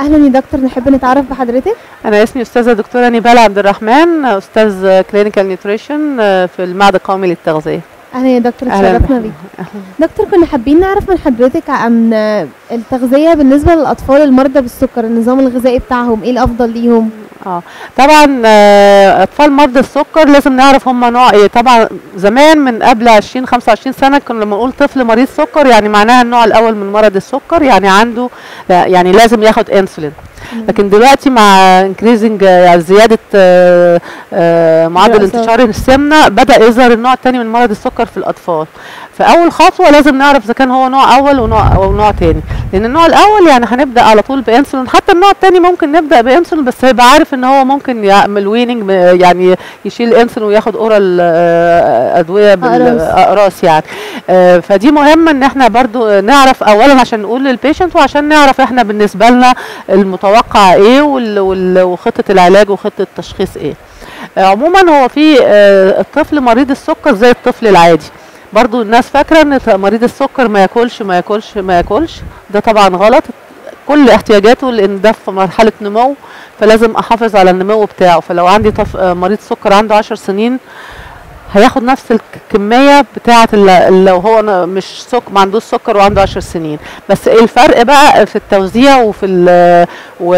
اهلا يا دكتور نحب نتعرف بحضرتك انا اسمي استاذه دكتوره نيبال عبد الرحمن استاذ كلينيكال نيوتريشن في المعهد القومي للتغذيه اهلا يا دكتور أهلاً اتشرفنا بيك دكتور كنا حابين نعرف من حضرتك عن التغذيه بالنسبه للاطفال المرضى بالسكر النظام الغذائي بتاعهم ايه الافضل ليهم اه طبعا آه، اطفال مرضى السكر لازم نعرف هم نوع ايه طبعا زمان من قبل 20 25 سنه كنا لما نقول طفل مريض سكر يعني معناها النوع الاول من مرض السكر يعني عنده لا، يعني لازم ياخد انسولين لكن دلوقتي مع انكريزنج يعني زياده آه، آه، معدل الرأسات. انتشار السمنه بدا يظهر النوع الثاني من مرض السكر في الاطفال فاول خطوه لازم نعرف اذا كان هو نوع اول ونوع او نوع ثاني لان النوع الاول يعني هنبدا على طول بانسولين حتى النوع الثاني ممكن نبدا بانسولين بس هيبقى عارف ان هو ممكن يعمل ويننج يعني يشيل انسولين وياخد اورال ادويه أقراص. بالاقراص يعني آه، فدي مهمه ان احنا برضو نعرف اولا عشان نقول للبيشنت وعشان نعرف احنا بالنسبه لنا المتوقع ايه وال- وال- وخطه العلاج وخطه التشخيص ايه آه، عموما هو في آه، الطفل مريض السكر زي الطفل العادي برضو الناس فاكره ان ط- مريض السكر ما ياكلش ما ياكلش ما ياكلش ده طبعا غلط كل احتياجاته لان ده في مرحله نمو فلازم احافظ على النمو بتاعه فلو عندي طف... آه، مريض سكر عنده 10 سنين هياخد نفس الكميه بتاعه ال- لو هو ن- مش سك ما عندوش سكر وعنده 10 سنين بس ايه الفرق بقى في التوزيع وفي ال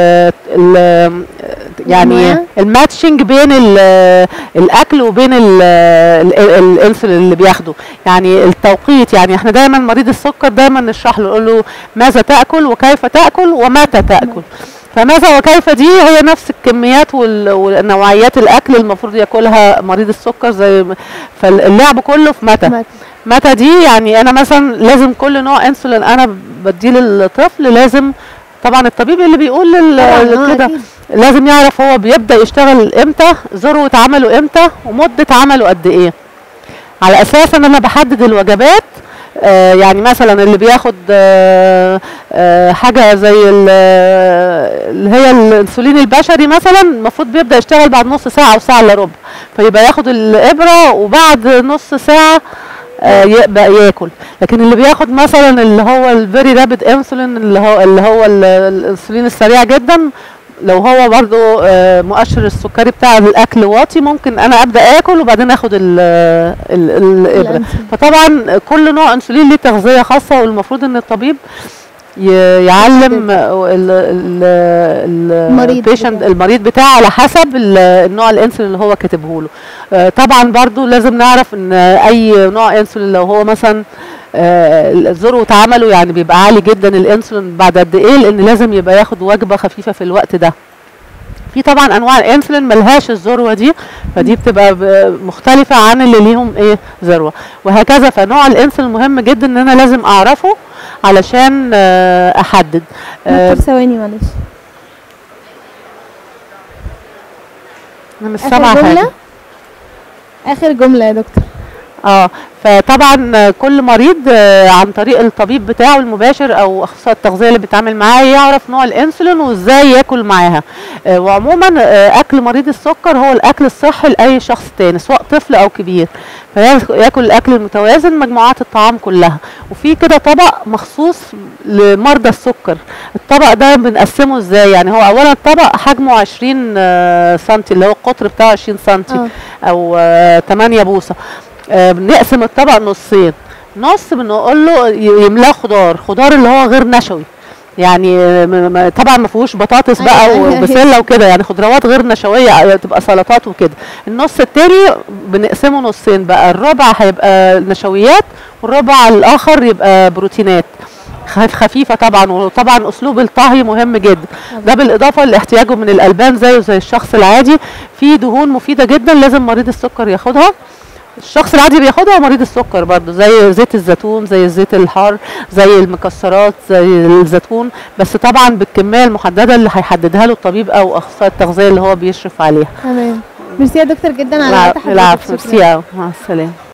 وال يعني المياه؟ الماتشنج بين ال- الاكل وبين ال- ال- الانسولين اللي بياخده يعني التوقيت يعني احنا دايما مريض السكر دايما نشرح له نقول له ماذا تاكل وكيف تاكل ومتى تاكل فماذا وكيف دي هي نفس الكميات وال- والنوعيات الاكل المفروض ياكلها مريض السكر زي ما- فاللعب كله في متى مت- متى دي يعني انا مثلا لازم كل نوع انسولين انا بديه للطفل لازم طبعا الطبيب اللي بيقول لل- طبعاً، آه، كده أكيد. لازم يعرف هو بيبدا يشتغل امتى ذروه عمله امتى ومده عمله قد ايه على اساس ان انا بحدد الوجبات آه يعني مثلا اللي بياخد آه آه حاجه زي ال- اللي هي الانسولين البشري مثلا المفروض بيبدا يشتغل بعد نص ساعه او ساعه الا ربع فيبقى ياخد الابره وبعد نص ساعه آه يبقى ياكل لكن اللي بياخد مثلا اللي هو الفيري رابid انسولين اللي هو اللي هو ال- الانسولين السريع جدا لو هو برضو آه، مؤشر السكري بتاع الاكل واطي ممكن انا ابدا اكل وبعدين اخد ال ال الابره الأنسولين. فطبعا كل نوع انسولين ليه تغذيه خاصه والمفروض ان الطبيب ي- يعلم ال- ال- ال- المريض البيشنت بتاعه. المريض بتاعه على حسب ال- النوع الانسولين اللي هو كاتبه له آه، طبعا برضو لازم نعرف ان اي نوع انسولين لو هو مثلا آه، ذروه عمله يعني بيبقى عالي جدا الانسولين بعد قد ايه لان لازم يبقى ياخد وجبه خفيفه في الوقت ده في طبعا انواع الانسولين ملهاش الذروه دي فدي بتبقى ب- مختلفه عن اللي ليهم ايه ذروه وهكذا فنوع الانسولين مهم جدا ان انا لازم اعرفه علشان آه، احدد آه، دكتور ثواني معلش انا مش اخر سامعه حاجه جمله اخر جمله يا دكتور اه فطبعا آه، كل مريض آه، عن طريق الطبيب بتاعه المباشر او اخصائي التغذيه اللي بيتعامل معاه يعرف نوع الانسولين وازاي ياكل معاها آه، وعموما آه، اكل مريض السكر هو الاكل الصحي لاي شخص تاني سواء طفل او كبير فياكل الاكل المتوازن مجموعات الطعام كلها وفي كده طبق مخصوص لمرضى السكر الطبق ده بنقسمه ازاي يعني هو اولا الطبق حجمه 20 آه، سنتي اللي هو القطر بتاعه 20 سنتي اه او آه، 8 بوصه آه، بنقسم الطبق نصين نص بنقول له ي- يملاه خضار خضار اللي هو غير نشوي يعني آه، م- م- طبعا ما فيهوش بطاطس أيوة، بقى أيوة، أيوة. وبسله وكده يعني خضروات غير نشويه آه، تبقى سلطات وكده النص التاني بنقسمه نصين بقى الربع هيبقى نشويات والربع الاخر يبقى بروتينات خف- خفيفه طبعا وطبعا اسلوب الطهي مهم جدا ده بالاضافه لاحتياجه من الالبان زيه زي الشخص العادي في دهون مفيده جدا لازم مريض السكر ياخدها الشخص العادي بياخدها ومريض السكر برضه زي زيت الزيتون زي الزيت الحار زي المكسرات زي الزيتون بس طبعا بالكميه المحدده اللي هيحددها له الطبيب او اخصائي التغذيه اللي هو بيشرف عليها تمام ميرسي يا دكتور جدا على وقت حضرتك العفو شكراً. ميرسي أوي. مع السلامه